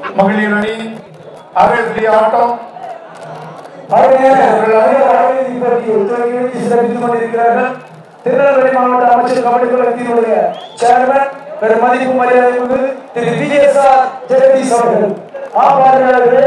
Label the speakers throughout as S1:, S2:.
S1: மகளிர் அணி அரையிறுதி ஆட்டம்
S2: அவர்கள் அனைவரும் அரையிறுதி போட்டியை துவக்கி சிறப்பித்துக் கொண்டிருக்கிறார்கள் திருநெல்வேலி மாவட்ட அமைச்சர் கபடி கழகத்தினுடைய சேர்மன் பெரும் மதிப்பு மரியாதை திரு விஜயசார் ஜெகதீஷ் அவர்கள் ஆபார்களே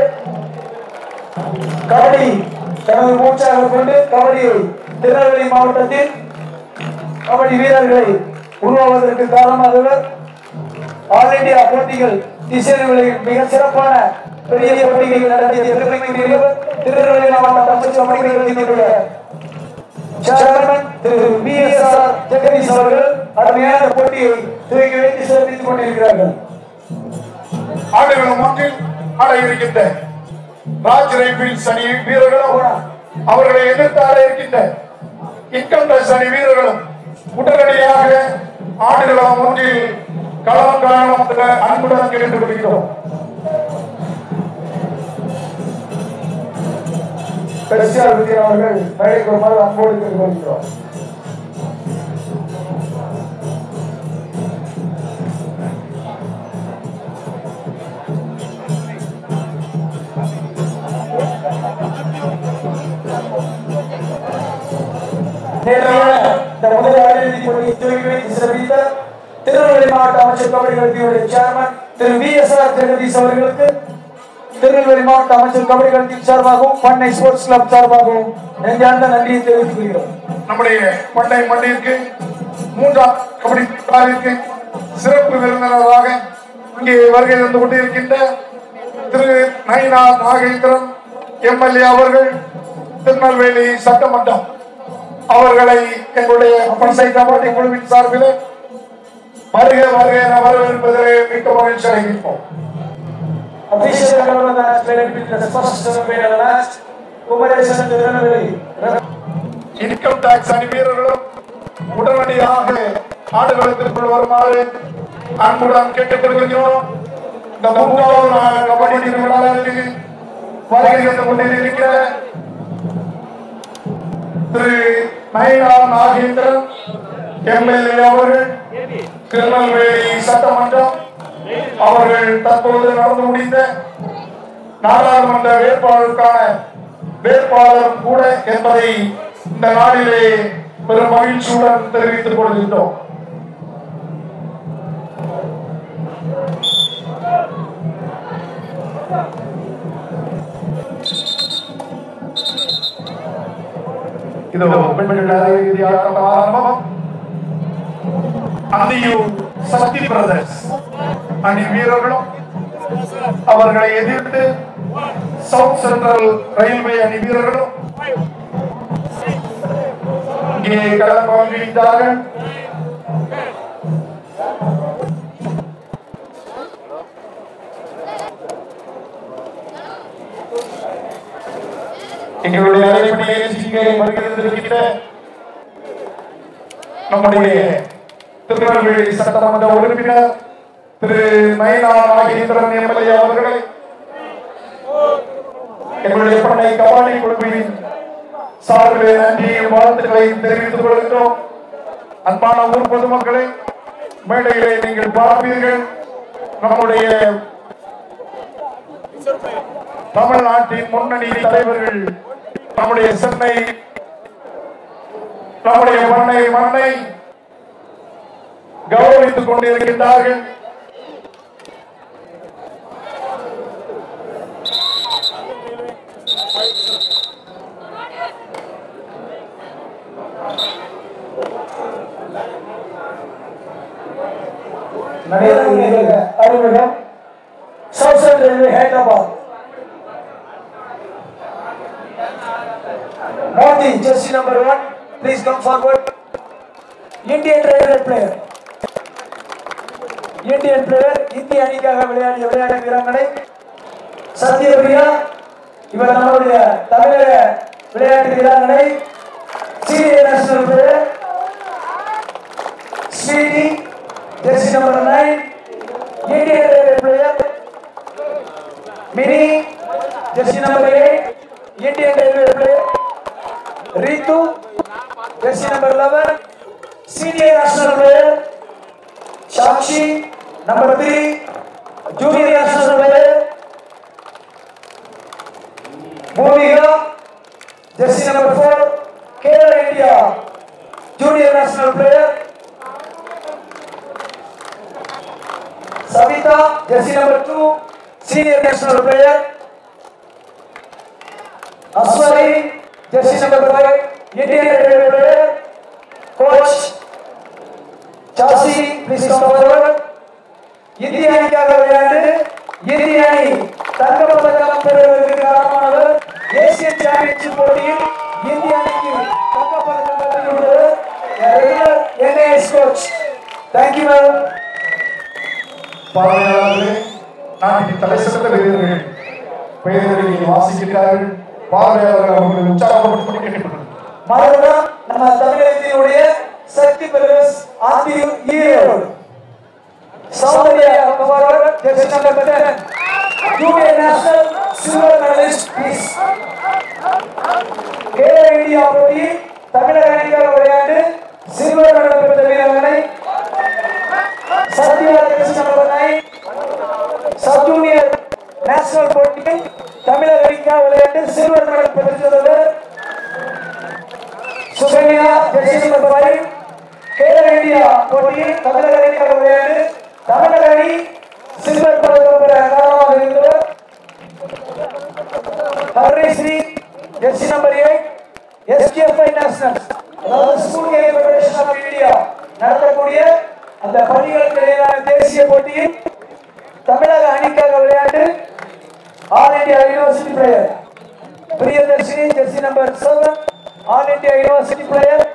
S2: கபடி தனது மூச்சாக கொண்டு கபடியை திருநெல்வேலி மாவட்டத்தில் கபடி வீரர்களை உருவாவதற்கு காரணமாகவர் ஆல் இந்தியா போட்டிகள் திசைகளில் மிக சிறப்பான பெரிய போட்டிகள் நடத்திய பெருமைக்குரியவர் திருநெல்வேலி மாவட்ட அமைச்சர் kabaddi chairman Thiru P S R Jagadeesh அவர்கள் அருமையான போட்டியை துவக்கி வைத்து சிறப்பித்துக் கொண்டிருக்கிறார்கள்
S1: ஆடுகளம் ஒன்றில் ஆட இருக்கின்ற ராஜ் ரைபிள்ஸ் அணி வீரர்களும் அவர்களை எதிர்த்து ஆட இருக்கின்ற இன்கம் டேக்ஸ் அணி வீரர்களும் உடனடியாக ஆடுகளம் ஒன்றில் களம் காண அன்புடன் கேட்டுக் கொள்கிறோம்
S2: பெருசியார் விஜய் அவர்கள் மேடைக்கு வருமாறு அன்போடு கேட்டுக்கொள்கிறோம் நேற்றைய இந்த முதல் அரையிறுதி போட்டியை துவக்கி வைத்து சிறப்பித்த திருநெல்வேலி மாவட்ட அமைச்சர் கபடி கழகத்தினுடைய chairman Thiru V S R Jagadeesh அவர்களுக்கு திருநெல்வேலி மாவட்ட அமைச்சர் கபடி கழகத்தின் சார்பாகவும் பண்ணை ஸ்போர்ட்ஸ் கிளப் சார்பாகவும் நெஞ்சார்ந்த நன்றியை தெரிவித்துக் கொள்கிறோம்
S1: நம்முடைய பண்டை மண்ணிற்கு மூன்றாம் கபடி பிரிவிற்கு சிறப்பு விருந்தினராக இங்கே வருகை தந்து கொண்டிருக்கின்ற திரு நயினா நாகேந்திரன் எம்எல்ஏ அவர்கள் திருநெல்வேலி சட்டமன்றம் அவர்களை எங்களுடைய பண்டை கபடி குழுவின் சார்பில் வருக வருக என வரவேற்பதிலே மிக்க மகிழ்ச்சி அடைகின்றோம்
S2: Official government has played between the first semi-final and last. Kumaresan Tirunelveli.
S1: Income tax அணி வீரர்களும் உடனடியாக ஆடுகளத்திற்குள் வருமாறு அன்புடன் கேட்டுக்கொள்கிறோம் இந்த மூன்றாவது நாள் கபடி விழாவிற்கு வருகை தந்து கொண்டிருக்கிற திரு நயினா நாகேந்திரன் எம்எல்ஏ அவர்கள் திருநெல்வேலி சட்டமன்றம் அவர்கள் தற்போது நடந்து முடிந்த நாடாளுமன்ற வேட்பாளருக்கான வேட்பாளரும் கூட என்பதை இந்த நாளிலே பெரும் மகிழ்ச்சியுடன் தெரிவித்துக் கொள்கின்றோம் இது பெண்கள் அரையிறுதி ஆட்டம் ஆரம்பம் அந்தியூர் சக்தி பிரதர்ஸ் அணி வீரர்களும் அவர்களை எதிர்த்து சவுத் சென்ட்ரல் ரயில்வே அணி வீரர்களும் இங்கே களம் பங்குகின்றார்கள் எங்களுடைய அழைப்பு நிகழ்ச்சிக்கு வருகின்ற நம்முடைய திருநெல்வேலி சட்டமன்ற உறுப்பினர் திரு நயனா நாகேந்திரன் எம்எல்ஏ அவர்களை எங்களுடைய பண்ணை கபாடி குழுவின் சார்பில் நன்றியும் வாழ்த்துக்களையும் தெரிவித்துக் கொள்கிறோம் அன்பான ஊர் பொதுமக்களை மேடையிலே நீங்கள் பார்ப்பீர்கள் நம்முடைய தமிழ்நாட்டின் முன்னணி தலைவர்கள் நம்முடைய சென்னை நம்முடைய மண்ணை மண்ணை கௌரவித்துக் கொண்டிருக்கின்றார்கள்
S2: நடைபெறுகிற அறிமுகம் சவுசன் ரயில்வே ஹைதராபாத் மோதி jersey number one please come forward Indian railway player Indian player இந்திய அணிக்காக விளையாடிய விளையாட்டு வீராங்கனை சத்யபிரியா இவர் நம்மளுடைய தமிழக விளையாட்டு வீராங்கனை senior national player Sweety jersey number nine Indian railway player Mini jersey number eight Indian railway player Ritu, jersey number 11, senior national player. Shakshi, number 3, junior national player. Bhoomika jersey number four Khelo India junior national player Savitha jersey number two senior national player Ashwari jersey number five Indian player coach Sasi please come forward இந்திய அணிக்காக விளையாண்டு இந்திய அணி தங்க பதக்கம் பெறுவதற்கு காரணமானவர் ஏசிய championship போட்டியில் இந்திய அணிக்கு தங்க பதக்கம் பெற்றுள்ளவர் என்ஏஎஸ் கோச் தேங்க்யூ மேம்
S1: பார்வையாளர்களே நாட்டின் தலை சிறந்த வீரர்கள் பெயர்களை வாசிக்கிறார்கள் பார்வையாளர்கள் அவர்கள் உற்சாகப்படுத்தி கேட்கப்படுகிறது
S2: மறுபடியும் நம்ம தமிழகத்தினுடைய சக்தி பிரதர்ஸ் ஆதி ஈரோடு சௌந்தர்யா கபாரர் jersey number 10 junior national silver medalist பீஸ் கேரள இந்தியா போட்டி தமிழக அணிக்காக விளையாண்டு சில்வர் மெடல் பெற்ற வீரர்களை Sathya jersey number 9 sub junior national போட்டியில் தமிழக அணிக்காக விளையாண்டு சில்வர் மெடல் பெற்றுள்ளவர் Suganya jersey number 5 Khelo India போட்டியில் தமிழக அணிக்காக விளையாண்டு தமிழக அணி சில்வர் பதக்கம் பெற காரணமாக இருந்தவர் Harishree jersey number 8 SKFI national அதாவது school game federation of India நடத்தக்கூடிய அந்த பள்ளிகளுக்கு இடையிலான தேசிய போட்டியில் தமிழக அணிக்காக விளையாண்டு all India university player Priyadharshini jersey number 7 all India university player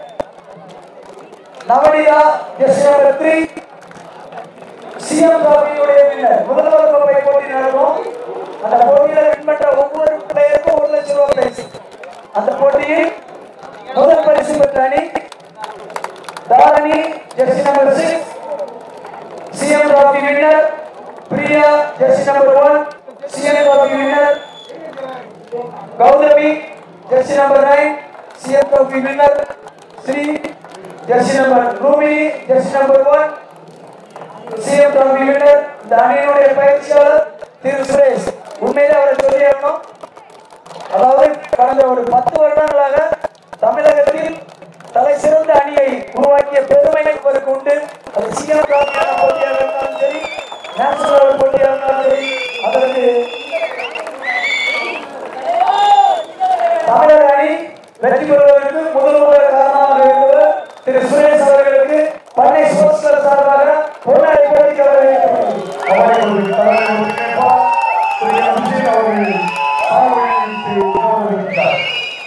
S2: Navaniya jersey number 3 CM காபியுடைய வின்னர் முதல்வர் கோப்பை போட்டி நடக்கும் அந்த போட்டியில வின் பண்ற ஒவ்வொரு பிளேயருக்கும் ஒரு லட்சம் ரூபாய் பரிசு அந்த போட்டியில் முதல் பரிசு பெற்ற அணி Dharani jersey number six CM cup winner Priya jersey number one CM cup winner Gowthami jersey number nine CM cup winner Sri jersey number Rumini jersey number one CM trophy winner இந்த அணியினுடைய பயிற்சியாளர் திரு சுரேஷ் உண்மையிலே அவரை சொல்லி ஆகணும் அதாவது கடந்த ஒரு பத்து வருடங்களாக தமிழகத்தில் தலை சிறந்த அணியை உருவாக்கிய பெருமை இவருக்கு உண்டு அது சிஎம் டிராபியான போட்டியாக இருந்தாலும் சரி நேஷனல் லெவல் போட்டியாக இருந்தாலும் சரி அதற்கு தமிழக அணி வெற்றி பெறுவதற்கு முதல் முதல் காரணமாக இருந்தவர் திரு சுரேஷ் அவர்களுக்கு பண்ணை ஸ்போர்ட்ஸ் கிளப் சார்பாக பொன்னாடை போட்டிக்கு வரவேற்கப்படுகிறது
S1: அவர்களுடைய தலைவர் கேட்பார் திரு எம். விஜய் அவர்கள் சால்வையிட்டு கௌரவித்தார்.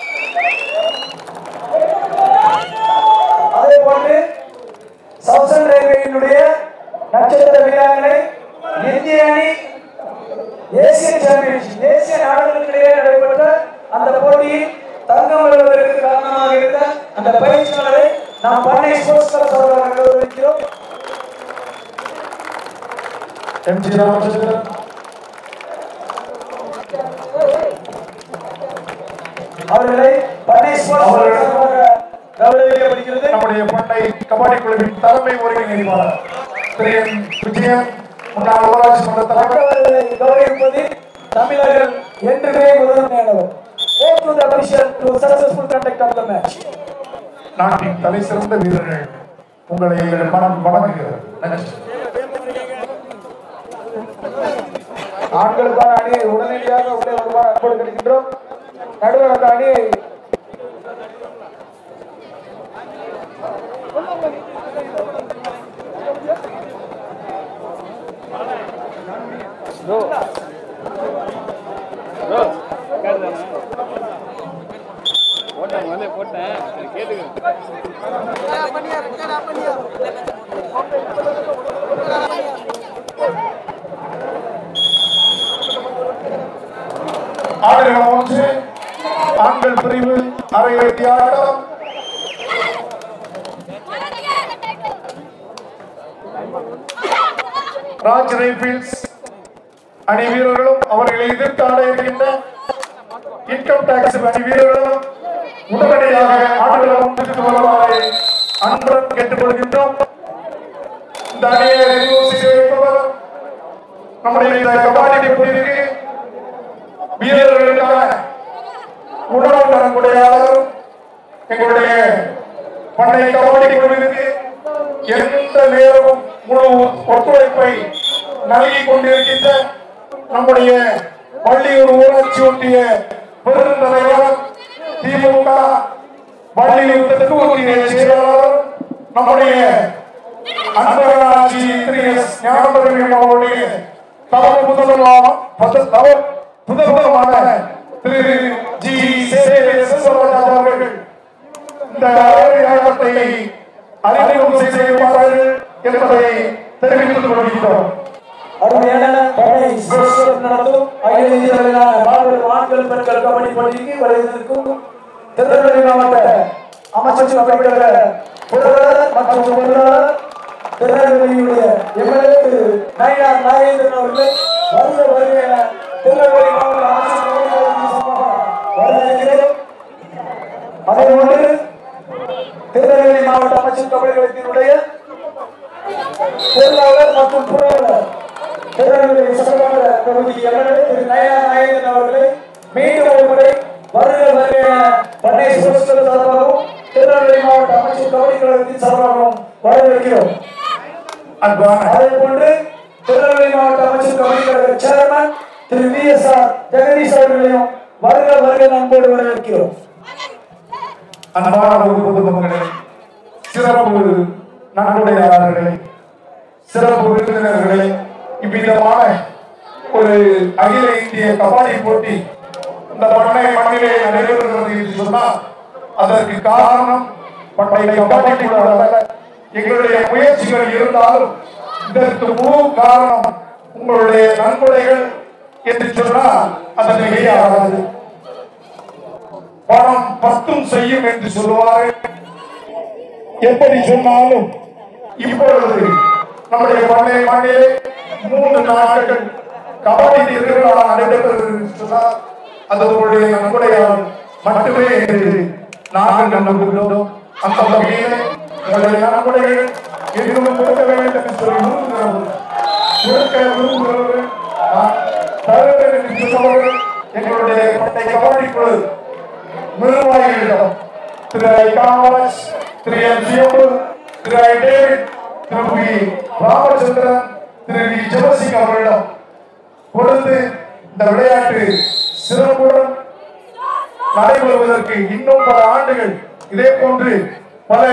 S2: அதே போன்று சவுசன் ரயில்வேயினுடைய நட்சத்திர வீராங்கனை இந்திய அணி ஏசிய சாம்பியன்ஷிப் தேசிய நாடுகளுக்கிடையே நடைபெற்ற அந்த போட்டியில் தங்கம் வெல்வதற்கு காரணமாக இருந்த அந்த பயிற்சியாளரை நாம் பண்ணை ஸ்போர்ட்ஸ் கிளப் சார்பாக கௌரவிக்கிறோம்
S1: எம். ஜி. ராமச்சந்திரன்
S2: அவர்களை பண்ணை ஸ்போர்ட்ஸ் கிளப் சார்பாக கௌரவிக்கப்படுகிறது
S1: நம்முடைய பண்ணை கபாடி குழுவின் தலைமை ஒருங்கிணைப்பாளர் திரு எம். விஜயன் முன்னாள் ஊராட்சி மன்ற தலைவர்
S2: மற்றவர்களை கௌரவிப்பதில் தமிழர்கள் என்றுமே முதன்மையானவர் Go to the official to successful conduct of the match.
S1: நாட்டின் தலை சிறந்த வீரர்கள் உங்களை எங்கள் மனம் வணங்குகிறது நன்றி
S2: ஆண்களுக்கான அணியை உடனடியாக உள்ளே வருமாறு அன்போடு கிடைக்கின்றோம் நடுவர் அந்த அணியை
S3: போட்டேன் முதல்ல போட்டேன் சரி, கேட்டுக்க
S1: ஆடுகளம் ஒன்று ஆண்கள் பிரிவு அரையிறுதி ஆட்டம் ராஜ் ரைபிள்ஸ் அணி வீரர்களும் அவர்களை எதிர்த்து ஆட இருக்கின்ற இன்கம் டாக்ஸ் அணி வீரர்களும் உடனடியாக ஆடுகளம் ஒன்றுக்கு வருமாறு அன்புடன் கேட்டுக்கொள்கின்றோம் இந்த அணியை அறிமுகம் செய்து வைப்பவர் நம்முடைய இந்த கபாடி போட்டிக்கு வீரர்களுக்கான நம்முடைய பள்ளியூர் ஊராட்சி ஒன்றிய பெருந்தலைவர் திமுக பள்ளியூர் தெற்கு ஒன்றிய செயலாளர் நம்முடைய அன்பராட்சி திரு எஸ் ஞானபெருமை அவருடைய தவ முதல்வரான பத- தவ புதல்வரான திரு ஜி செல்வராஜ் அவர்கள் இந்த அரையாளத்தை அறிமுகம் செய்திருப்பார்கள் என்பதை தெரிவித்துக் கொள்கிறோம்
S2: அருமையான பண்ணை சிவசுவரம் நடத்தும் அகில இந்திய அளவிலான மாபெரும் ஆண்கள் பெண்கள் கபடி போட்டிக்கு வருவதற்கும் திருநெல்வேலி மாவட்ட அமைச்சர் அமைக்கிற பொருளாளர் மற்றும் பொருளாளர் திருநெல்வேலியுடைய எம்எல்ஏ திரு நயினார் நாகேந்திரன் அவர்கள் வருக வருக என திருநெல்வேலி மாவட்ட அமைச்சர் வரவேற்கிறேன் அதே போன்று திருநெல்வேலி மாவட்ட அமைச்சர் கபடி கழகத்தினுடைய பொருளாளர் மற்றும் புறவலர் திருநெல்வேலி சட்டமன்ற தொகுதி எம்எல்ஏ திரு நயனா நாயகன் அவர்களை மீண்டும் ஒரு முறை வருக வருக என பண்ணை சுரஸ்கர் சார்பாகவும் திருநெல்வேலி மாவட்ட அமைச்சர் கபடி கழகத்தின் சார்பாகவும் வரவேற்கிறோம்
S1: அன்பான
S2: அதே போன்று திருநெல்வேலி மாவட்ட அமைச்சர் கபடி கழக chairman Thiru V S R Jagadeesh அவர்களையும் வருக வருக அன்போடு வரவேற்கிறோம்
S1: அன்பான பொதுமக்களே சிறப்பு நன்கொடையாளர்களே சிறப்பு விருந்தினர்களே இவ்விதமான ஒரு அகில இந்திய கபாடி போட்டி இந்த பண்ணை மண்ணிலே நடைபெறுகிறது என்று சொன்னால் அதற்கு காரணம் பண்டைய கபாடி குழு அல்ல எங்களுடைய முயற்சிகள் இருந்தாலும் இதற்கு முழு காரணம் உங்களுடைய நன்கொடைகள் என்று சொன்னால் அது மிகையாகாது பணம் பத்தும் செய்யும் என்று சொல்லுவார்கள் எப்படி சொன்னாலும் இப்பொழுது நம்முடைய பண்ணை மண்ணிலே மூன்று நாட்கள் கபடி திருவிழா நடைபெறுகிறது என்று சொன்னால் அது உங்களுடைய நன்கொடையால் மட்டுமே என்று நாங்கள் நம்புகிறோம் அந்த வகையிலே உங்களுடைய நன்கொடைகள் எதுவும் கொடுக்க வேண்டும் என்று சொல்லி விரும்புகிறோம் கொடுக்க விரும்புகிறவர்கள் நான் தர வேண்டும் என்று சொல்பவர்கள் எங்களுடைய பட்டை கபடி குழு நிர்வாகிகளிடம் திரு ஐ காமராஜ் திரு எம் சியோடு Thiru I David Thiru P Ramachandran Thiru V Jebasingh அவர்களிடம் கொடுத்து இந்த விளையாட்டு சிறப்புடன் நடைபெறுவதற்கு இன்னும் பல ஆண்டுகள் இதே போன்று பல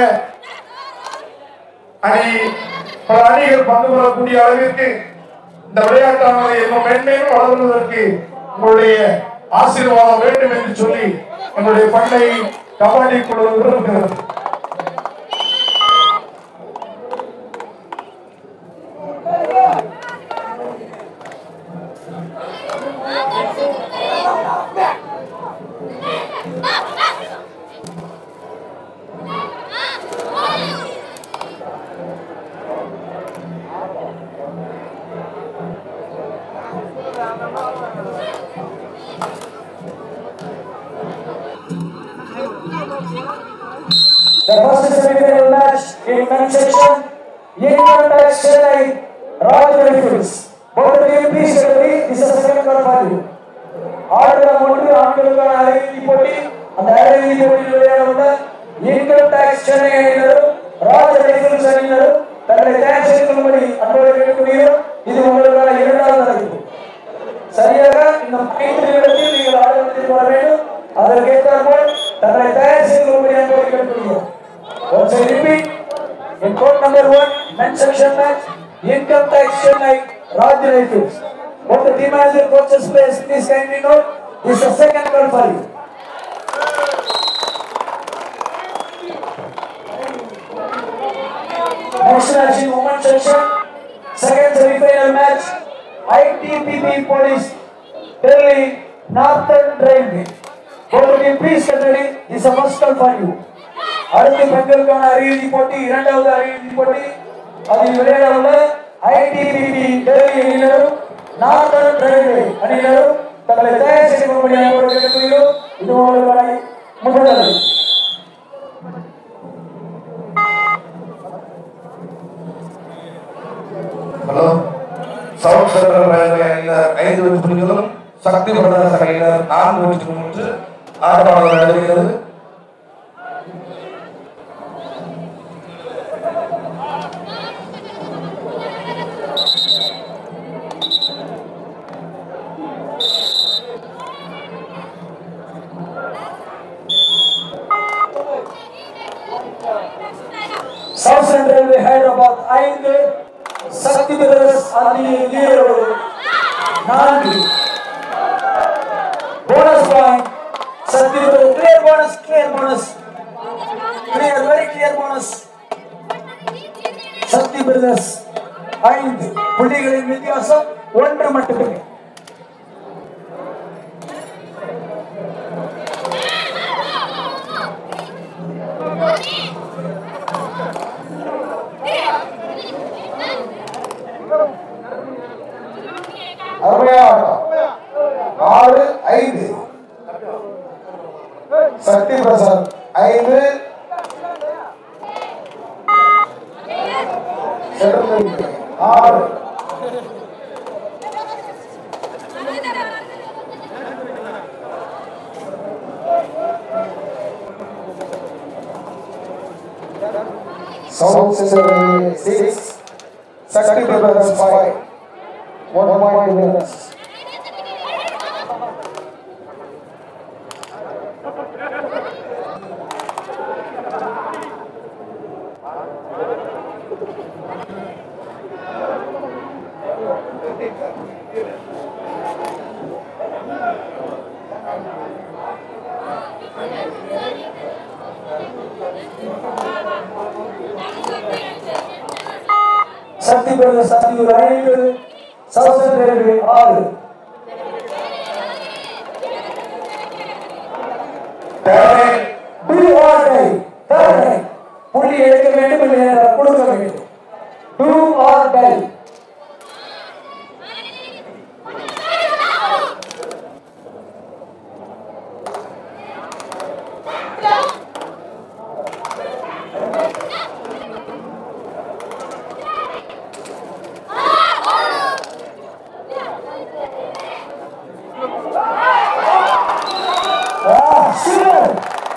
S1: அணி பல அணிகள் பங்கு பெறக்கூடிய அளவிற்கு இந்த விளையாட்டானது இன்னும் மென்மேலும் வளர்வதற்கு உங்களுடைய ஆசீர்வாதம் வேண்டும் என்று சொல்லி எங்களுடைய பண்ணை கபாடி குழு விரும்புகிறது
S2: The first semi-final match in men's section, England x Chennai, Raj Rifles. Both of you please get ready. This is the second card for you. ஆடுகளம் ஒன்று ஆண்களுக்கான அரையிறுதி போட்டி அந்த அரையிறுதி போட்டியில் விளையாட உள்ள இன்கம் டாக்ஸ் சென்னை அணியினரும் ராஜ் ரைபிள்ஸ் அணியினரும் தங்களை தயார் செய்து கொள்ளும்படி அன்போடு கேட்டுக்கொள்கிறோம் இது உங்களுக்கான இரண்டாவது அறிவிப்பு சரியாக இந்த ஐந்து நிமிடத்தில் நீங்கள் ஆடுகளத்தில் வர வேண்டும் அதற்கேற்றாற்போல் தங்களை தயார் செய்து கொள்ளும்படி அன்போடு கேட்டுக்கொள்கிறோம் Once I repeat, in court number one, men's section match, income tax Chennai, Raj Rifles. What the team manager coaches place, please kindly note, is the second call for you. Next match in women's section, second semi-final match, ITPP Police, Delhi, Northern Railway. Both of you please get ready, this is the first call for you. அடுத்து பெண்களுக்கான அரையிறுதி போட்டி இரண்டாவது அரையிறுதி போட்டி அதில் விளையாட உள்ள ஐடிபிபி டெல்லி அணியினரும் நார்தன் ரயில்வே அணியினரும் தங்களை தயார் செய்து கொள்ளும்படி அன்போடு கேட்டுக்கொள்கிறோம் இது உங்களுக்கான முதல்
S4: ஹலோ சவுத் சென்ட்ரல் ரயில்வே அணியினர் ஐந்து வெற்றி புள்ளிகளும் சக்தி பிரதர்ஸ் அணியினர் நான்கு வெற்றி மூன்று ஆட்டமாளர் நடைபெறுகிறது
S2: ஐந்து சக்தி பிரதர்ஸ் அணி ஜீரோ நான்கு bonus point Sakthi Brothers clear bonus clear bonus clear very clear bonus Sakthi Brothers ஐந்து புள்ளிகளின் வித்தியாசம் ஒன்று மட்டுமே
S1: அருமையான ஆறு ஐந்து சக்தி பிரசாத் ஐந்து செடுமணி ஆறு South Center six, Sakti Brothers five, one point winners.
S2: Sakthi Brothers அணி ஐந்து சவுசன் ரயில்வே ஆறு do or die third die புள்ளி எடுக்க வேண்டும் இல்லை என்றால் கொடுக்க வேண்டும் do or die Ah, Simon!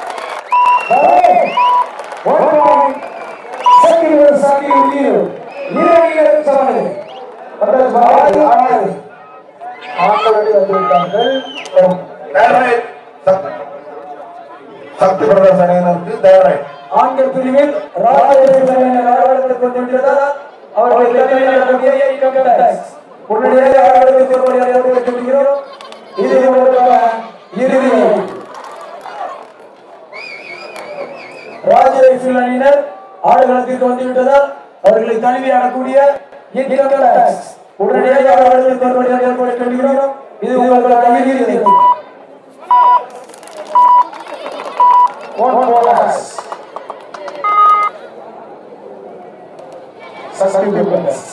S2: One point. Second one, Saki Udiru. இரு சமநிலை பட்டர் பாலாஜி ஆனாது ஆட்களடி வந்திருக்கார்கள்
S4: தேவரை சக்தி பிரதர்ஸ் அணியினருக்கு தேவரை
S2: ஆண்கள் பிரிவில் ராஜேஸ்வரன் நாடாளுமன்றத்தில் கொண்டிருந்ததால் அவர்களை தலைமையிலான இன்கம் டாக்ஸ் உடனடியாக அவர்களுக்கு திருமணியாக சொல்கிறோம் இது உங்களுக்கான இறுதி ராஜேஸ்வரன் அணியினர் ஆடுகளத்திற்கு வந்துவிட்டதால் அவர்களை தனிமையாடக்கூடிய இன்கம் டாக்ஸ் உடனடியாக அவர்களுக்கு திருமணியாக சொல்கிறோம் இது உங்களுக்கான இறுதி
S1: One bonus. Sakti Brothers.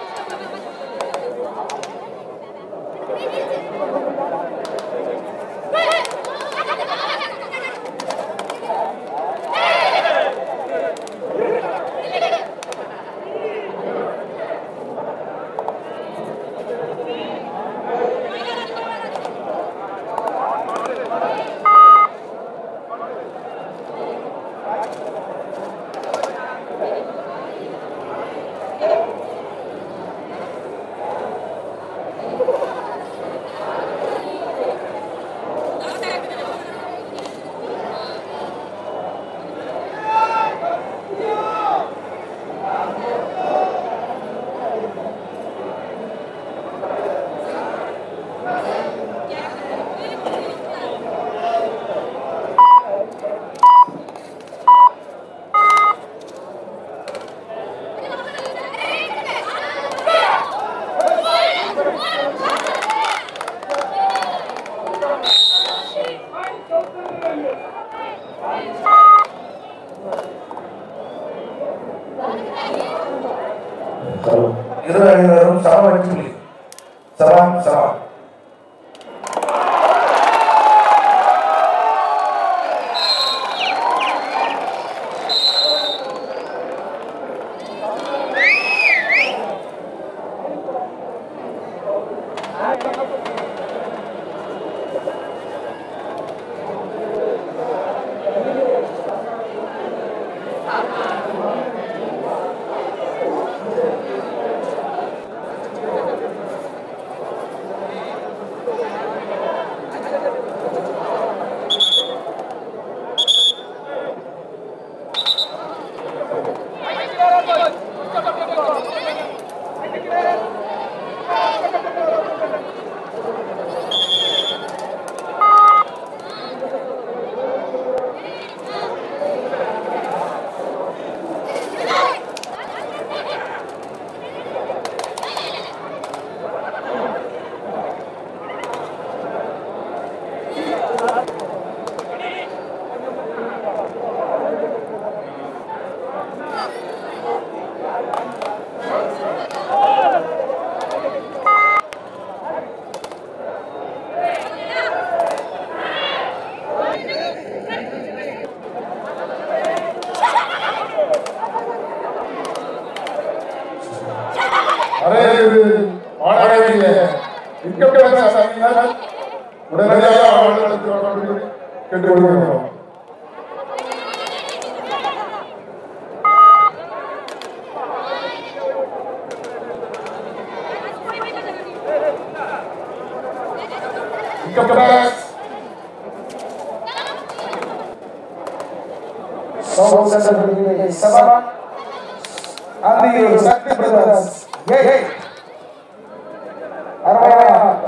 S4: இரு அணியினரும் சம வெற்றி புள்ளி சமம் சமம்
S1: One இன்கம் அணியினர் உடனடியாக அவர்களுக்கு வருமாறு கேட்டுக்கொள்கிறோம் income tax
S2: South Central Division seven. And the Shakti Brothers. Hey, hey. அருமையான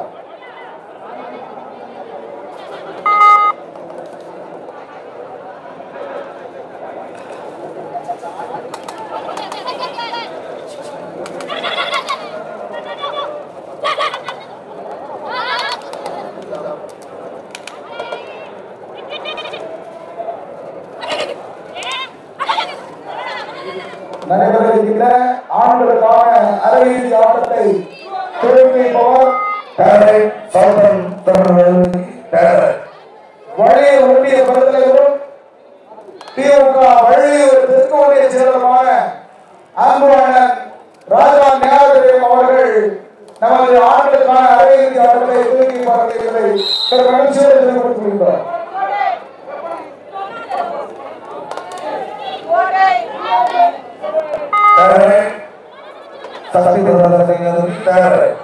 S2: நடைபெறுகின்ற ஆண்களுக்கான அரையிறுதி ஆட்டத்தை துவக்கி வைப்பவர்
S4: பேரட் சவுதன் தமிழ்நாடு பேரட்
S2: வள்ளியூர் ஒன்றிய பெருந்தலைவரும் திமுக வள்ளியூர் தெற்கு ஒன்றிய செயலருமான அன்புவாணன் ராஜா ஞானதேவம் அவர்கள் நமது ஆண்களுக்கான அரையிறுதி ஆட்டத்தை துவக்கி பார்க்கிறதை சில மகிழ்ச்சியோடு தெரிவித்துள்ளார்
S4: பேரட் சக்தி பிரதர்சனம் பேரட்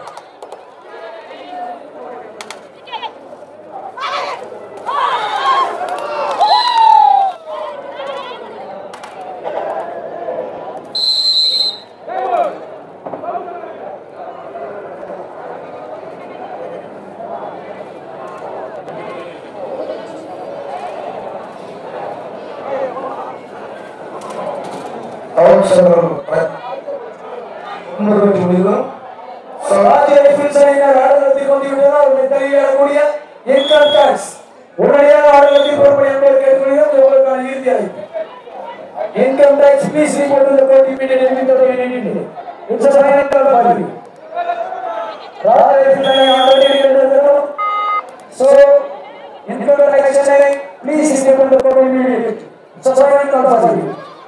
S4: சவுத் சென்ட்ரல் முன்னூறு முடிவும்
S2: ராஜ்ய ரைபிள்ஸ் அணியினர் ஆடுகளத்தில் கொண்டிருக்கிறார் அவர்கள் தெரியக்கூடிய இன்கம் டாக்ஸ் உடனடியாக ஆடுகளத்தில் பொறுப்பை என்பதை கேட்டுக்கொள்கிறோம் இது உங்களுக்கான இறுதி அழைப்பு income tax please report to court immediately it's a final party Rajya Rifles அணி ஆடுகளத்தில் இருக்கிறோம் so இன்கம் டாக்ஸ் அணி please report to court immediately it's a final party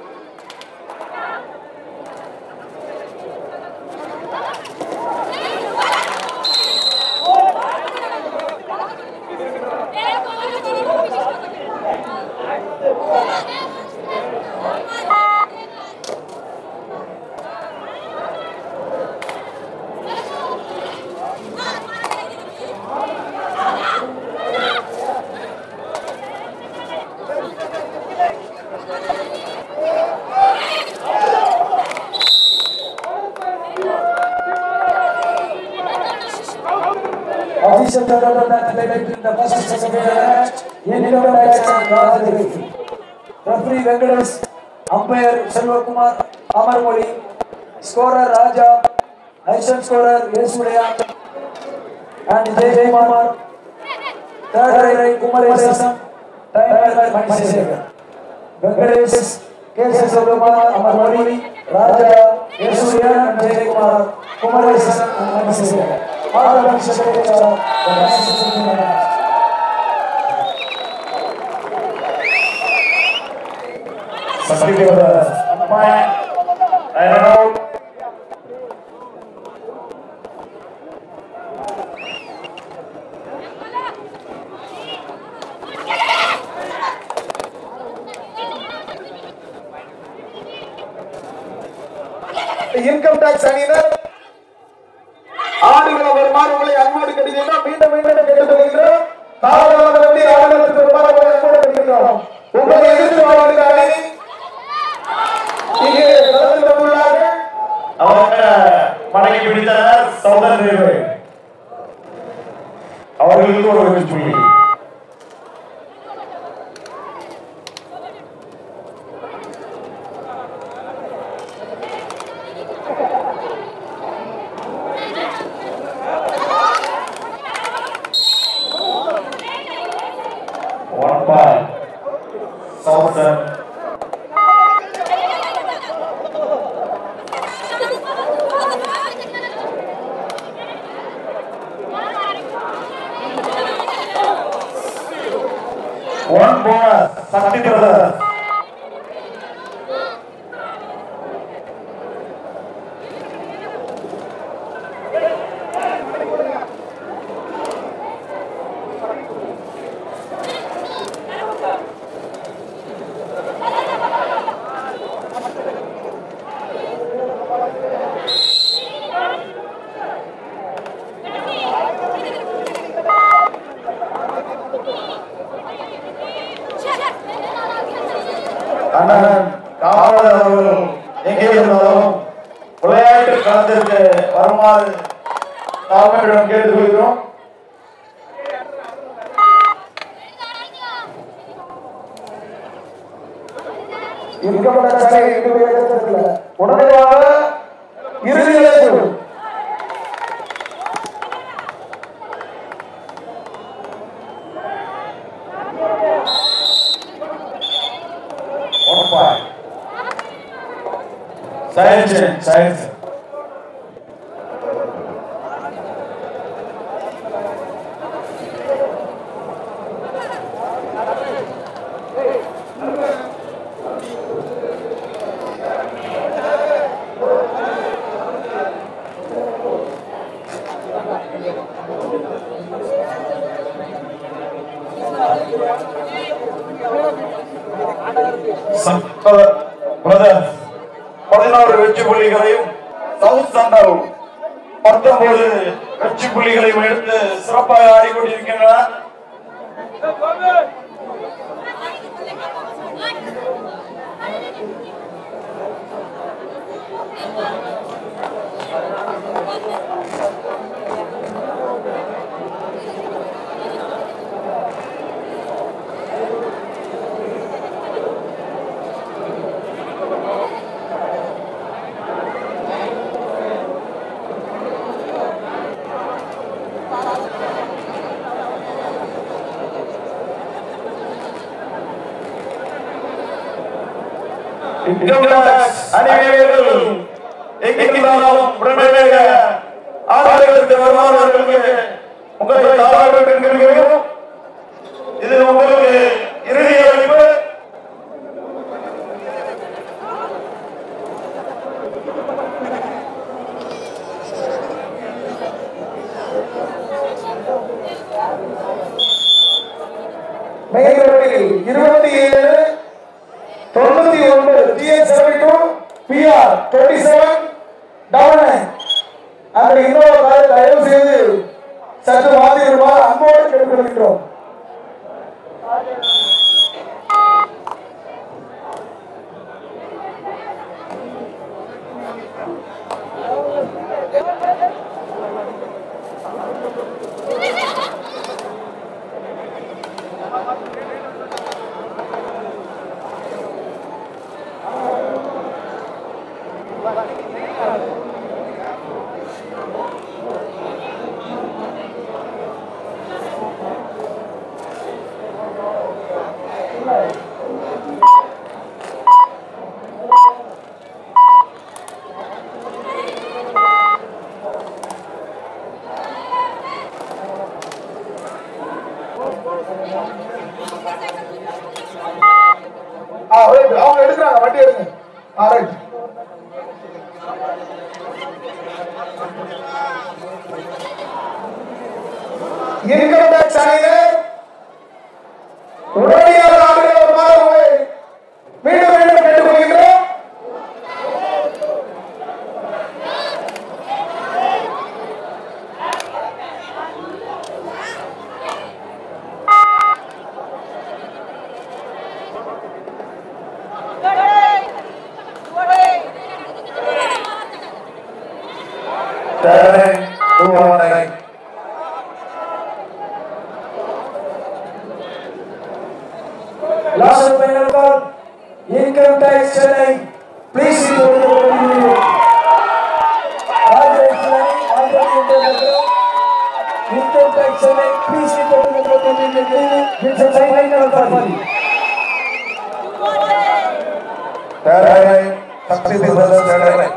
S2: Official development related to the first second match. Income tax and Raj Referee. Referee Venkatesh, umpire Selvakumar, Amarmoli, scorer Raja, assistant scorer Yesudeya, and Jay Kumar. Third right Kumaresan, timer Manisekhar. Venkatesh, K. Selvakumar, Amarmoli, Raja, Yesudeya, and Jay Kumar, Kumaresan, and Manisekhar. All the matches are the matches of the match.
S4: Sakthi Brothers point iron out
S2: income tax அணியினர் ஆடுகள வருமானம் உங்களை அன்போடு கட்டுகிறோம் மீண்டும் மீண்டும் கேட்டுக்கொள்கிறோம் தாராளமாக வந்து ஆடுகளத்துக்கு வருமானம் உங்களை அன்போடு கட்டுகிறோம் உங்களை எதிர்த்து வாழ்கிற அணி இங்கே கலந்து கொண்டுள்ளார்கள்
S4: அவங்க மடக்கி பிடித்தனர் சௌதன் ரேல்வே அவர்களுக்கு ஒரு வெற்றி புள்ளி One point. Southern One bonus. Sakti brothers.
S1: வருமாறு தாழ்மையுடன் கேட்டுக்கொள்கிறோம்
S2: இருக்கப்பட்ட சாலை எங்களுடைய இடத்துல உடனடியாக இறுதி நிலைக்கு
S1: சயின்ஸ் சயின்ஸ் பிரதர்ஸ் பதினாறு வெற்றி புள்ளிகளையும் சவுத் சென்டர் பத்தொன்பது வெற்றி புள்ளிகளையும் எடுத்து சிறப்பாக ஆடிக்கொண்டிருக்கின்றன அணிவீரர்கள் எங்கிருந்தாலும் உடனடியாக ஆதாரங்களுக்கு வருமானவர்களுக்கு உங்களை தாழ்வு இது உங்களுக்கு இறுதி அளிப்பு
S2: மேல்வெளியில் இருபத்தி ஏழு தொண்ணூத்தி ஒன்பது TN seventy two BR twenty seven double nine அந்த இன்னொரு காலை தயவு செய்து சற்று மாற்றி வருமாறு அன்போடு கேட்டுக்கொள்கின்றோம் ஆ, right. அவங்க எடுக்கிறாங்க வண்டி எடுங்க ஆ, right. இன்கம் டேக்ஸ் அணியினர் உடனடியாக ஆடுகிற வருமாறு உங்களை மீண்டும் மீண்டும் கேட்டுக்கொள்கின்றோம்
S4: Turning two one nine.
S2: Last final call. Income tax Chennai. Please see the video. Income tax Chennai. Please see the video. It's a final call.
S4: Turning Shakti Brothers Turning.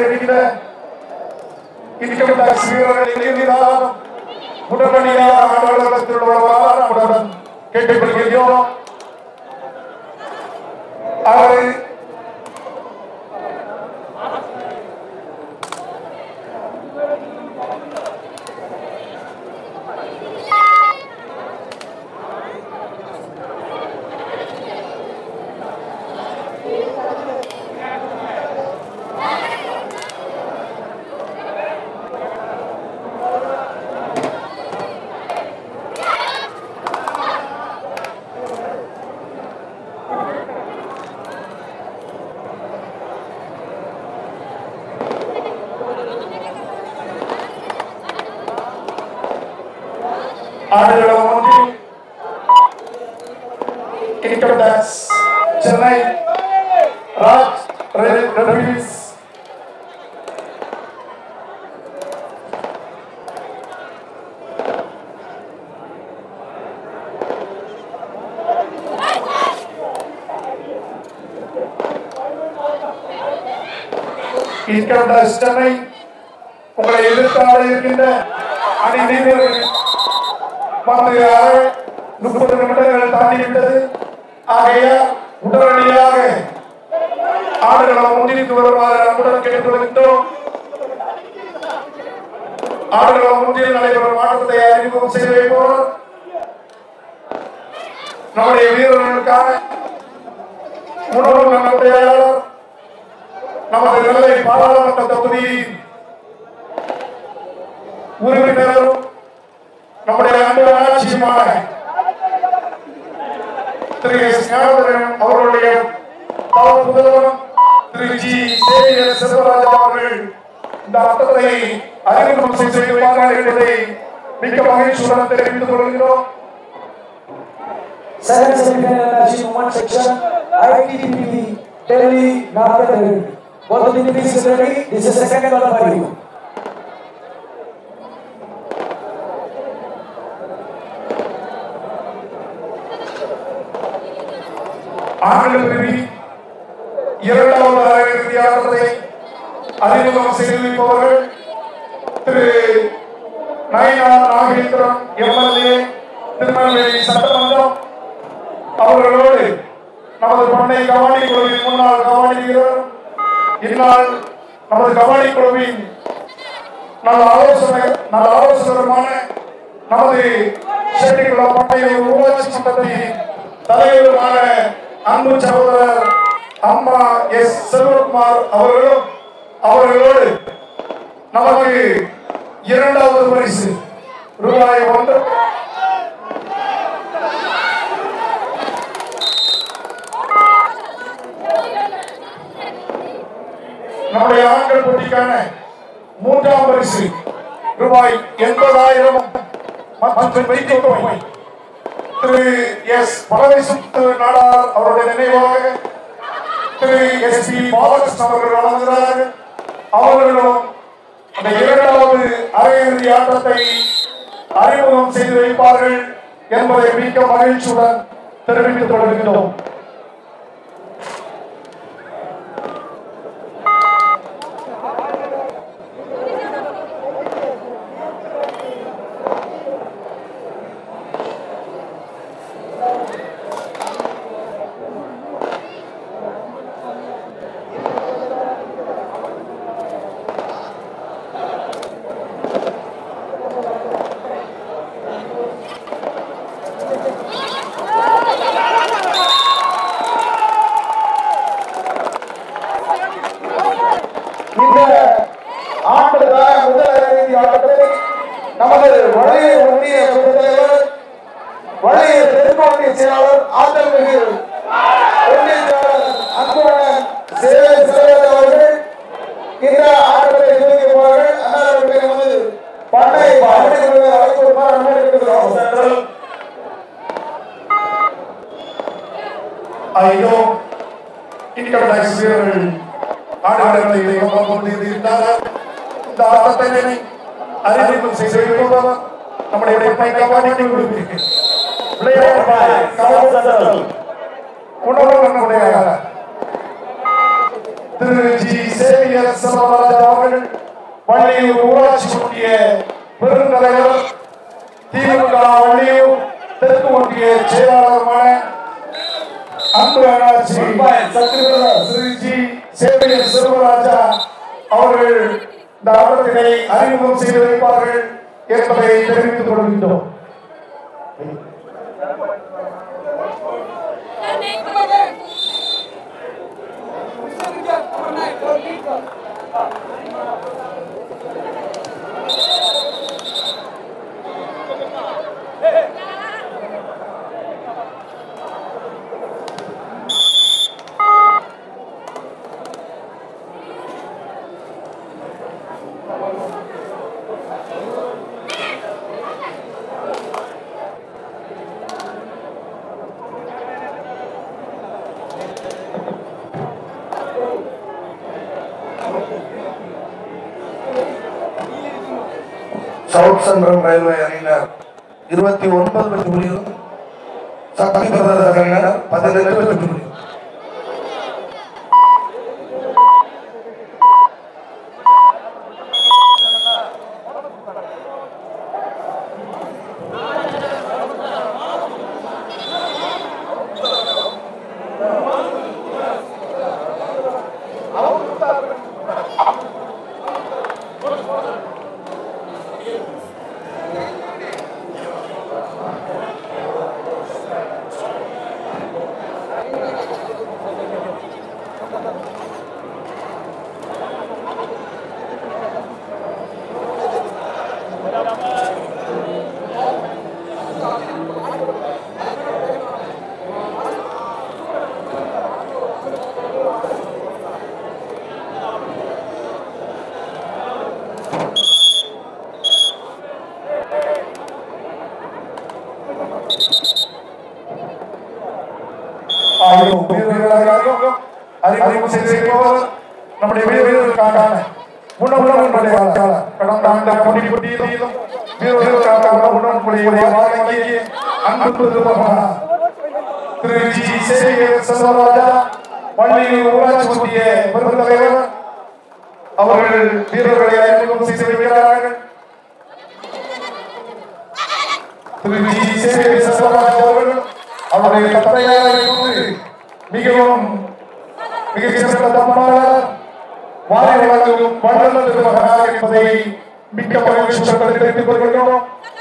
S1: இருக்கின்ற income tax வீரர்கள் இருந்தால் உடனடியாக அலுவலகத்தில் உள்ளவாறு நம்முடன் கேட்டுக்கொள்கிறோம் அவரை ஆடுகளம் ஒன்றில் இன்கம் டாக்ஸ் சென்னை ராஜ் ரெவீஸ் இன்கம் டாக்ஸ் சென்னை உங்களை எதிர்த்தாட இருக்கின்ற அணி வீரர்கள் வந்து அரை முப்பது நிமிடங்கள் தாண்டி விட்டது ஆகையால் உடனடியாக ஆடுகளம் முன்னிற்கு வருமாறு அன்புடன் கேட்டுக்கொள்கின்றோம் ஆடுகளம் முன்னில் நடைபெறும் ஆட்டத்தை அறிமுகம் செய்து வைப்போம் நம்முடைய வீரர்களுக்கான உணவு நன்மையாளர் நமது நெல்லை பாராளுமன்ற தொகுதியின் உறுப்பினரும் நம்முடைய அன்பு ஆட்சியுமான திரு எஸ் ஞானதரன் அவர்களுடைய தவ புதல்வன் திரு ஜி சேவியர் செல்வராஜா அவர்கள் இந்த அர்த்தத்தை அறிமுகம் செய்து வைப்பார்கள் என்பதை மிக்க மகிழ்ச்சியுடன் தெரிவித்துக் கொள்கிறோம்
S2: Second semi-final match in one section, ITTP Delhi Nagpur. Both of the teams is ready. This is the second one for you.
S1: ஆண்கள் பிரிவி இரண்டாவது அரையிறுதி ஆட்டத்தை அறிமுகம் செய்து வைப்பவர்கள் திரு நயினார் நாகேந்திரன் எம்எல்ஏ திருநெல்வேலி சட்டமன்றம் அவர்களோடு நமது பண்ணை கவானி குழுவின் முன்னாள் கவானி வீரர் இந்நாள் நமது கவானி குழுவின் நல்ல ஆலோசனை நல்ல ஆலோசகருமான நமது செட்டிக்குளம் பண்ணைய ஊராட்சி மன்றத்தின் தலைவருமான அன்பு சகோதரர் அம்மா எஸ் செல்வகுமார் அவர்களும் அவர்களோடு நமக்கு இரண்டாவது பரிசு ரூபாய் ஒன்று நம்முடைய ஆண்கள் போட்டிக்கான மூன்றாம் பரிசு ரூபாய் எண்பதாயிரம் மற்றும் வைகோ தொகை திரு எஸ் பரமேஸ்வர நாடார் அவருடைய நினைவாக திரு எஸ் பி பாலகிருஷ்ணன் அவர்கள் வழங்குகிறார்கள் அவர்களும் அந்த இரண்டாவது அரையிறுதி ஆட்டத்தை அறிமுகம் செய்து வைப்பார்கள் என்பதை மிக்க மகிழ்ச்சியுடன் தெரிவித்துக் கொள்கின்றோம்
S2: இந்த ஆண்டுக்கான முதல் அரையிறுதி ஆட்டத்தை நமது வளைய ஒன்றிய தலைவர் வளைய தெற்கு ஒன்றிய செயலாளர் ஆத்தல்மிகு ஒன்றிய செயலாளர் அன்புடன் சேவை செல்வராஜ் அவர்கள் இந்த ஆட்டத்தை துவங்குவார்கள் ஆனால் அவர்களை நமது பண்ணை பண்ணை அழைப்போருமாறு அனுமதிக்கிறோம்
S1: ஐயோ இன்கம் டாக்ஸ் வீரர்கள் ஆடுகளத்தை இயக்கம் கொண்டிருந்தார்கள் இந்த ஆட்டத்தை அறிமுகம் செய்து வைப்பவர் நம்முடைய பண்ணை கபாடி குழுவிற்கு விளையாட்டு உணவு நம்முடைய திரு ஜி சேவியர் செல்வராஜா அவர்கள் வள்ளியூர் ஊராட்சி ஒன்றிய பெருந்தலைவர் திமுக வள்ளியூர் தெற்கு ஒன்றிய செயலாளருமான அன்பு அண்ணாச்சி திரு ஜி சேவியர் செல்வராஜா அவர்கள் இந்த ஆட்டத்தினை அறிமுகம் செய்து வைப்பார்கள் என்பதை தெரிவித்துக் கொள்கின்றோம்
S4: சவுத் சென்ட்ரல் ரயில்வே அணியினர் இருபத்தி ஒன்பது வெற்றி புள்ளிகளும் சக்தி பிரதர்ஸ் அணியினர் பதினெட்டு வெற்றி புள்ளிகள்
S1: ஆகியோர் வீரர்களாக அறிமுகம் செய்திருப்பவர் நம்முடைய வீரர்களுக்கான உணவுடைய கடந்த ஆண்டு போட்டி போட்டியிலும் வீரர்களுக்கான உணவுடைய வழங்கிய அன்பு திருமகனார் திரு ஜி சேவியர் செல்வராஜா பள்ளியில் ஊராட்சி ஒன்றிய பெருந்தலைவர் அவர்கள் வீரர்களை அறிமுகம் செய்து வைக்கிறார்கள் திரு ஜி சேவியர் செல்வராஜா அவர்கள் அவருடைய தந்தையாரை கொண்டு மிகவும் மிக சிறந்த தம்மாளர் வாழை வழங்கும் வள்ளல் திருமகனார் என்பதை மிக்க மகிழ்ச்சியுடன் தெரிவித்துக் கொள்கிறோம்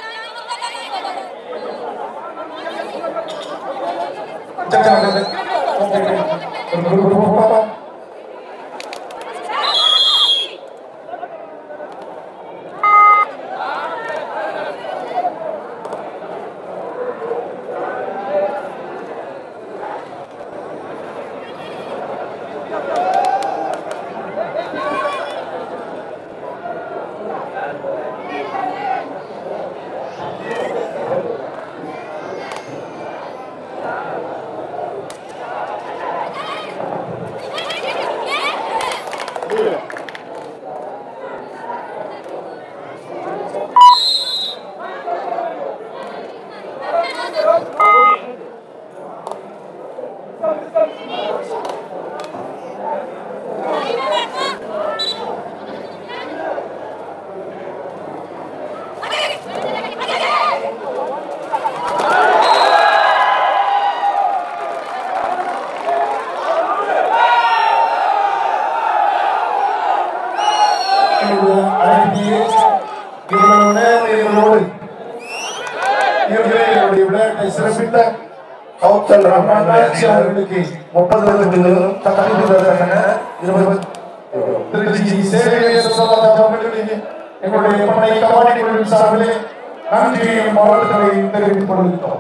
S1: இவ்வளவு நேரம் இவர்களோடு இவர்களுடைய விளையாட்டை சிறப்பித்த
S4: சவுத் சென்ட்ரல் ரயில்வே
S1: அண்ணாச்சி
S4: அணியினர்
S1: அவர்களுக்கு
S4: முப்பது வெற்றி புள்ளிகளும் சக்தி பிரதர்ஸ் அணியினர் இருபது
S1: திருச்சி சேவையர் சபாதா அவர்களுக்கு எங்களுடைய படை கபாடி குழுவின் சார்பிலே நன்றியையும் வாழ்த்துக்களையும் தெரிவித்துக் கொள்கிறோம்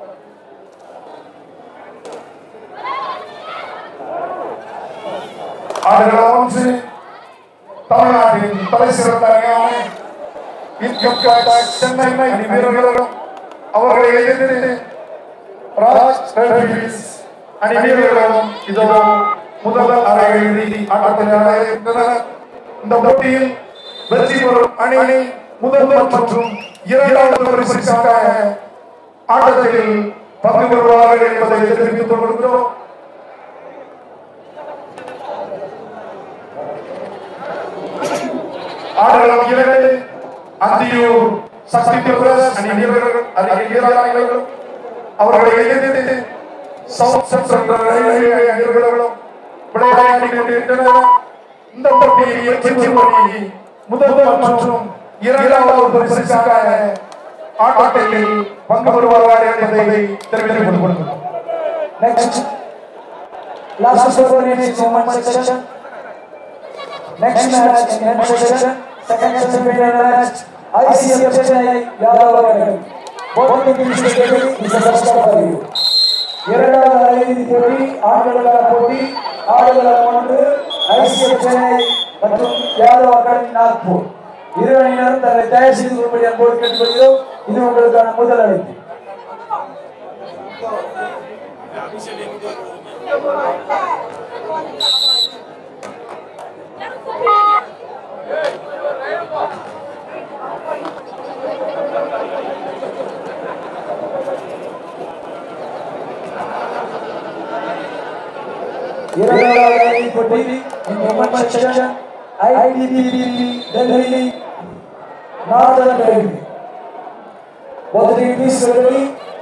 S1: ஆடுகளம் ஒன்று தமிழ்நாட்டின் தலை சிறந்த அணியான இன்கம் டேக்ஸ் சென்னை அணி வீரர்களும் அவர்களை எதிர்த்து ராஜ் ரெட்ரிஸ் அணி வீரர்களும் இதோ முதல் அரை இறுதி ஆட்டத்தில் இருந்தனர் இந்த போட்டியில் வெற்றி பெறும் அணி முதல் மற்றும் இரண்டாவது பரிசுக்காக ஆட்டத்தில் பங்கு பெறுவார்கள் என்பதை தெரிவித்துக் கொள்கிறோம் ஆடுகளம் இரண்டு அந்தியூர் சக்தி பிரதர்ஸ் அணி வீரர்கள் அணி வீராங்கனைகளும் அவர்களை எதிர்த்து சவுத் சென்ட்ரல் ரயில்வே அணிகளும் விளையாடி கொண்டிருக்கின்றனர் இந்த போட்டியை வெற்றி பண்ணி முதல் மற்றும் இரண்டாவது பரிசுக்காக ஆட்டத்தில் பங்கு பெறுவார்கள் என்பதை தெரிவித்துக் கொள்கிறோம்
S2: Next, last opponent is women's section. Next match in men's section, second semi-final match, ICF Chennai Yadav Academy. Both the teams together is a first for you. இரண்டாவது அரையிறுதி போட்டி ஆண்களுக்கான போட்டி ஆடுகளம் ஒன்று ஐசிஎஃப் சென்னை மற்றும் யாதவ் அகாடமி நாக்பூர் இரு அணியினரும் தங்களை தயார் செய்து கொள்படி அன்போடு கேட்டுக்கொள்கிறோம் இது உங்களுக்கான முதல் அழைப்பு இரண்டாவது அரையிறுதி போட்டி in women's section IDBB Delhi Northern Railway. Both teams ready.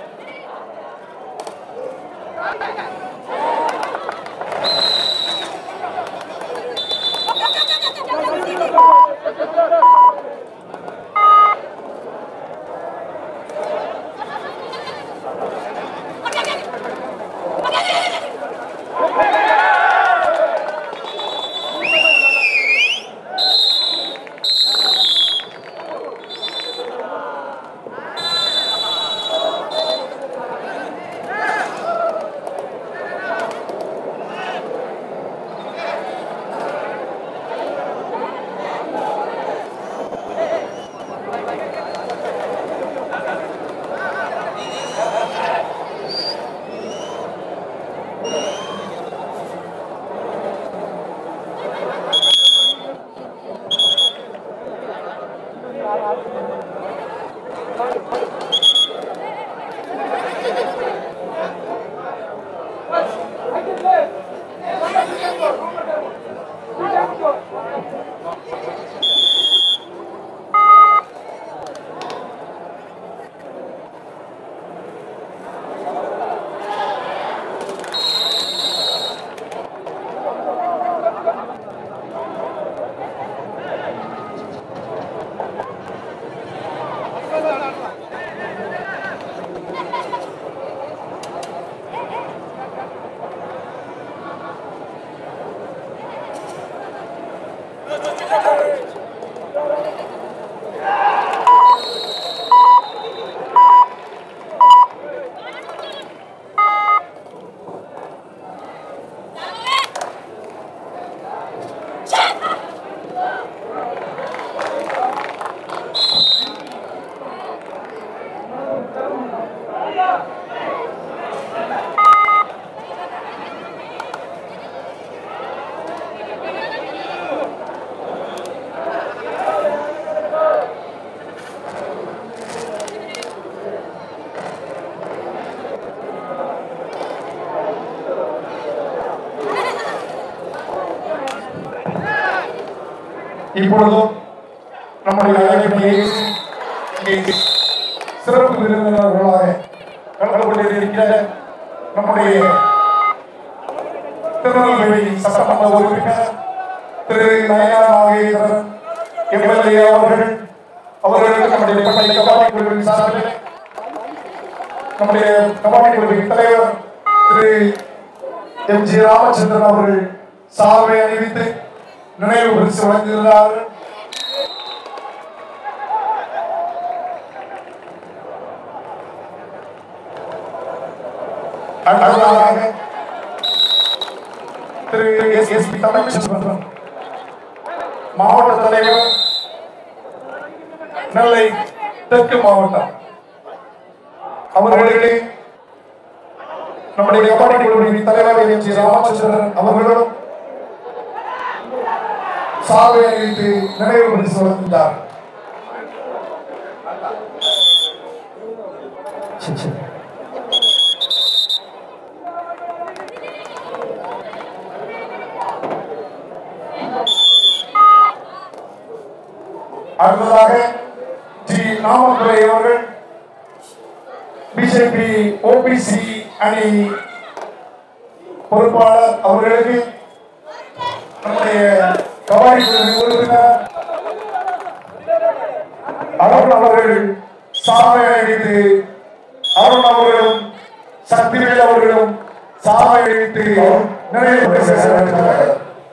S1: இப்பொழுதும் நம்முடைய அழைப்பை ஏற்று இங்கே சிறப்பு விருந்தினர்களாக கலந்து கொண்டிருக்கிற நம்முடைய திருநெல்வேலி சட்டமன்ற உறுப்பினர் திரு நயனா நாகேந்திரன் எம்எல்ஏ அவர்கள் அவர்களுக்கு நம்முடைய பள்ளி கபாடி குழுவின் சார்பில் நம்முடைய கபாடி குழுவின் தலைவர் திரு எம் ஜி ராமச்சந்திரன் அவர்கள் சால்வை அணிவித்து நினைவு பரிசு வழங்குகிறார்கள் அடுத்ததாக Thiru S S P Tamilselvan மாவட்ட தலைவர் நெல்லை தெற்கு மாவட்டம் அவர்களே நம்முடைய கபாடி குழுவின் தலைவர் எம் ஜி ராமச்சந்திரன் அவர்களும் சாலை அணிவித்து நினைவு பரிசு வழங்குகிறார் அடுத்ததாக ஜி நாமத்துறை அவர்கள் பிஜேபி ஓபிசி அணி பொறுப்பாளர் அவர்களுக்கு நம்முடைய கபாடி குழு உறுப்பினர் அருண் அவர்கள் சாமை அடித்து அருண் அவர்களும் சக்திவேல் அவர்களும் சாமை அடித்து நிறைவு பேசுகிறார்கள்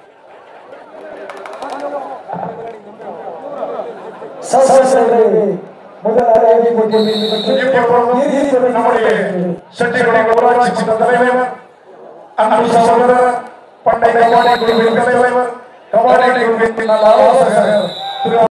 S2: சகோதரர்களே, முதல் அறையை கொண்டு
S1: இப்பொழுது நம்முடைய செட்டிகுளம் ஊராட்சி மன்ற தலைவர் அன்பு சகோதரர் பண்டை கபாடி குழுவின் தலைவர் கபாடி குழுவின் நல்ல ஆலோசகர் திரு